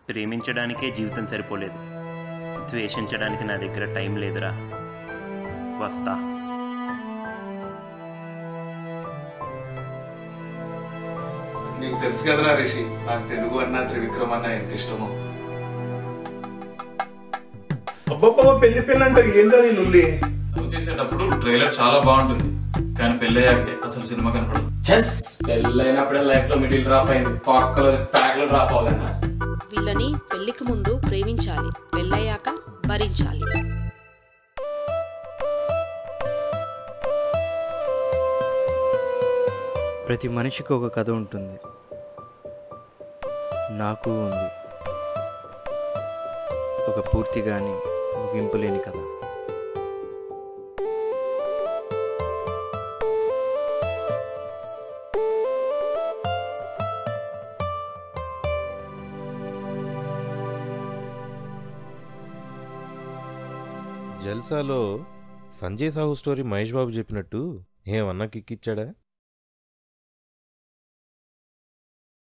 ప్రేమించడానికే జీవితం సరిపోలేదు ద్వేషించడానికి నా దగ్గర టైం లేదురా వస్తా నీకు తెలుసు కదరా రిషి నాకు తెలుగు అన్న త్రివిక్రమ్ అన్న ఎంత ఇష్టమో అబ్బబ్బా పెళ్లి పెళ్ళి అంటే ఏంటో నీ లొల్లి లవ్ చేసేటప్పుడు ట్రైలర్ చాలా బాగుంటుంది కానీ పెళ్ళయ్యాకే అసలు సినిమా కనపడదు చెస్ పెళ్ళైనప్పుడే లైఫ్ లో మిడిల్ డ్రాప్ అయింది పక్కలో ప్యాక్ లో డ్రాప్ అవ్వాలన్నా వీళ్ళని పెళ్లికి ముందు ప్రేమించాలి పెళ్ళయ్యాక భరించాలి ప్రతి మనిషికి ఒక కథ ఉంటుంది నాకు ఉంది ఒక పూర్తి కానీ ముగింపు లేని కథ జల్సాలో సంజయ్ సాహు స్టోరీ మహేష్ బాబు చెప్పినట్టు ఏమన్నా కిక్కిచ్చాడా